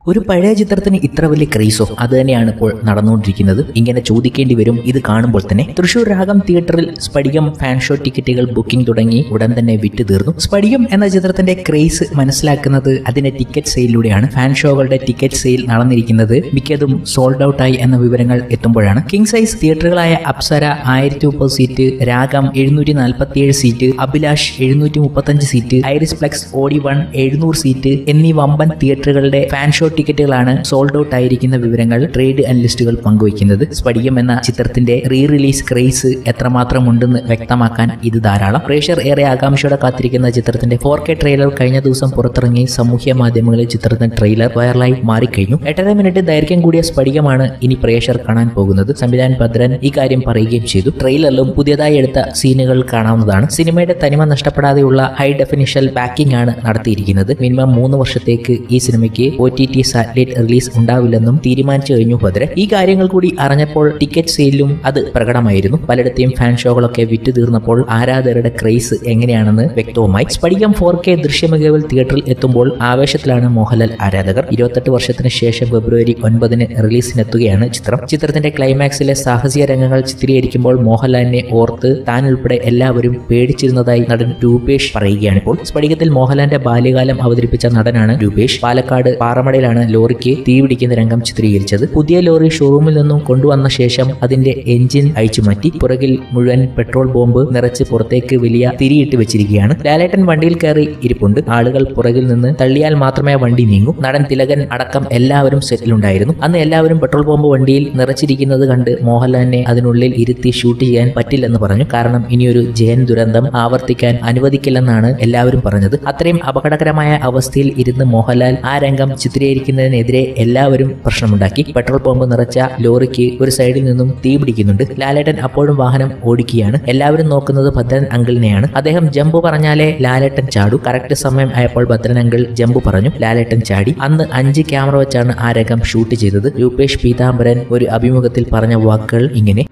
ഒരു പഴയ ചിത്രത്തിന് ഇത്ര വലിയ ക്രേസോ അത് തന്നെയാണ് ഇപ്പോൾ നടന്നുകൊണ്ടിരിക്കുന്നത് ഇങ്ങനെ ചോദിക്കേണ്ടി വരും ഇത് കാണുമ്പോൾ തന്നെ തൃശൂർ രാഗം തിയേറ്ററിൽ സ്പടികം ഫാൻ ഷോ ടിക്കറ്റുകൾ ബുക്കിംഗ് തുടങ്ങി ഉടൻ തന്നെ വിറ്റ് തീർന്നു സ്പടികം എന്ന ചിത്രത്തിന്റെ ക്രേസ് മനസ്സിലാക്കുന്നത് അതിന്റെ ടിക്കറ്റ് സെയിലൂടെയാണ് ഫാൻ ഷോകളുടെ ടിക്കറ്റ് സെയിൽ നടന്നിരിക്കുന്നത് മിക്കതും സോൾഡ് ഔട്ട് ആയി എന്ന വിവരങ്ങൾ എത്തുമ്പോഴാണ് കിങ് സൈസ് തിയേറ്ററുകളായ അപ്സര ആയിരത്തി മുപ്പത് സീറ്റ് രാഗം എഴുന്നൂറ്റി നാൽപ്പത്തിയേഴ് സീറ്റ് അഭിലാഷ് എഴുന്നൂറ്റി മുപ്പത്തഞ്ച് seat Aries plex audi one എഴുന്നൂറ് സീറ്റ് എന്നീ വമ്പൻ തിയേറ്ററുകളുടെ ഫാൻ ഷോ ടിക്കറ്റുകളാണ് സോൾഡ് ഔട്ട് ആയിരിക്കുന്ന വിവരങ്ങൾ ട്രേഡ് അനലിസ്റ്റുകൾ പങ്കുവയ്ക്കുന്നത് സ്പടികം എന്ന ചിത്രത്തിന്റെ റീ റിലീസ് ക്രേസ് എത്രമാത്രം ഉണ്ടെന്ന് വ്യക്തമാക്കാൻ ഇത് ധാരാളം പ്രേക്ഷകർ ഏറെ ആകാംക്ഷയോടെ കാത്തിരിക്കുന്ന ചിത്രത്തിന്റെ ഫോർ കെ ട്രെയിലർ കഴിഞ്ഞ ദിവസം പുറത്തിറങ്ങി സാമൂഹ്യ മാധ്യമങ്ങളിൽ ചിത്രത്തിന്റെ ട്രെയിലർ വൈറലായി മാറിക്കഴിഞ്ഞു എട്ടര മിനിറ്റ് ദൈർഘ്യം കൂടിയ സ്പടികമാണ് ഇനി പ്രേക്ഷകർ കാണാൻ പോകുന്നത് സംവിധാൻ ഭദ്രൻ ഈ കാര്യം പറയുകയും ചെയ്തു ട്രെയിലറിലും പുതിയതായി എടുത്ത സീനുകൾ കാണാവുന്നതാണ് സിനിമയുടെ തനിമ നഷ്ടപ്പെടാതെയുള്ള ഹൈ ഡെഫിനിഷൻ പാക്കിംഗ് ആണ് നടത്തിയിരിക്കുന്നത് മിനിമം മൂന്ന് വർഷത്തേക്ക് ഈ സിനിമയ്ക്ക് O T T satellite release ഉണ്ടാവില്ലെന്നും തീരുമാനിച്ചു കഴിഞ്ഞു ഭദ്രൻ ഈ കാര്യങ്ങൾ കൂടി അറിഞ്ഞപ്പോൾ ടിക്കറ്റ് സെയിലും അത് പ്രകടമായിരുന്നു പലയിടത്തെയും ഫാൻ ഷോകളൊക്കെ വിറ്റു തീർന്നപ്പോൾ ആരാധകരുടെ ക്രേസ് എങ്ങനെയാണെന്ന് വ്യക്തവുമായി സ്പടികം ഫോർ കെ ദൃശ്യമികവിൽ തിയേറ്ററിൽ എത്തുമ്പോൾ ആവേശത്തിലാണ് മോഹൻലാൽ ആരാധകർ ഇരുപത്തെട്ട് വർഷത്തിന് ശേഷം ഫെബ്രുവരി ഒൻപതിന് റിലീസിനെത്തുകയാണ് ചിത്രം ചിത്രത്തിന്റെ ക്ലൈമാക്സിലെ സാഹസിക രംഗങ്ങൾ ചിത്രീകരിക്കുമ്പോൾ മോഹൻലാലിനെ ഓർത്ത് താൻ ഉൾപ്പെടെ എല്ലാവരും പേടിച്ചിരുന്നതായി നടൻ രൂപേഷ് പറയുകയാണ് ഇപ്പോൾ സ്പടികത്തിൽ മോഹൻലാലിന്റെ ബാല്യകാലം അവതരിപ്പിച്ച നടനാണ് രൂപേഷ് പാലക്കാട് പാറമടയിലാണ് ലോറിക്ക് തീപിടിക്കുന്ന രംഗം ചിത്രീകരിച്ചത് പുതിയ ലോറി ഷോറൂമിൽ നിന്നും കൊണ്ടുവന്ന ശേഷം അതിന്റെ എഞ്ചിൻ അഴിച്ചുമാറ്റി പുറകിൽ മുഴുവൻ പെട്രോൾ ബോംബ് നിറച്ച് പുറത്തേക്ക് വലിയ തിരിയിട്ട് വെച്ചിരിക്കുകയാണ് ലാലേട്ടൻ വണ്ടിയിൽ കയറി ഇരിപ്പുണ്ട് ആളുകൾ പുറകിൽ നിന്ന് തള്ളിയാൽ മാത്രമേ വണ്ടി നീങ്ങൂ നടൻ തിലകൻ അടക്കം എല്ലാവരും സെറ്റിലുണ്ടായിരുന്നു അന്ന് എല്ലാവരും പെട്രോൾ ബോംബ് വണ്ടിയിൽ നിറച്ചിരിക്കുന്നത് കണ്ട് മോഹൻലാലിനെ അതിനുള്ളിൽ ഇരുത്തി ഷൂട്ട് ചെയ്യാൻ പറ്റില്ലെന്ന് പറഞ്ഞു കാരണം ഇനിയൊരു ജയൻ ദുരന്തം ആവർത്തിക്കാൻ അനുവദിക്കില്ലെന്നാണ് എല്ലാവരും പറഞ്ഞത് അത്രയും അപകടകരമായ അവസ്ഥയിൽ ഇരുന്ന് മോഹൻലാൽ ആ രംഗം ചിത്രീകരിക്കുന്നതിനെതിരെ എല്ലാവരും പ്രശ്നമുണ്ടാക്കി പെട്രോൾ ബോംബ് നിറച്ച ലോറിക്ക് ഒരു സൈഡിൽ നിന്നും തീ പിടിക്കുന്നുണ്ട് ലാലേട്ടൻ അപ്പോഴും വാഹനം ഓടിക്കുകയാണ് എല്ലാവരും നോക്കുന്നത് ഭദ്രൻ അങ്കിളിനെയാണ് അദ്ദേഹം ജമ്പ് പറഞ്ഞാലേ ലാലേട്ടൻ ചാടൂ കറക്റ്റ് സമയം ആയപ്പോൾ ഭദ്രൻ അങ്കിൾ ജമ്പ് പറഞ്ഞു ലാലേട്ടൻ ചാടി അന്ന് അഞ്ച് ക്യാമറ വെച്ചാണ് ആ രംഗം ഷൂട്ട് ചെയ്തത് രൂപേഷ് പീതാംബരൻ ഒരു അഭിമുഖത്തിൽ പറഞ്ഞ വാക്കുകൾ ഇങ്ങനെ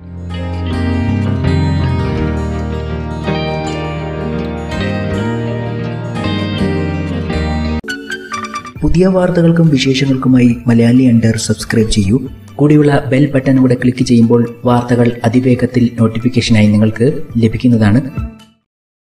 പുതിയ വാർത്തകൾക്കും വിശേഷങ്ങൾക്കുമായി മലയാളി അണ്ടർ സബ്സ്ക്രൈബ് ചെയ്യൂ കൂടിയുള്ള ബെൽ ബട്ടൺ കൂടെ ക്ലിക്ക് ചെയ്യുമ്പോൾ വാർത്തകൾ അതിവേഗത്തിൽ നോട്ടിഫിക്കേഷനായി നിങ്ങൾക്ക് ലഭിക്കുന്നതാണ്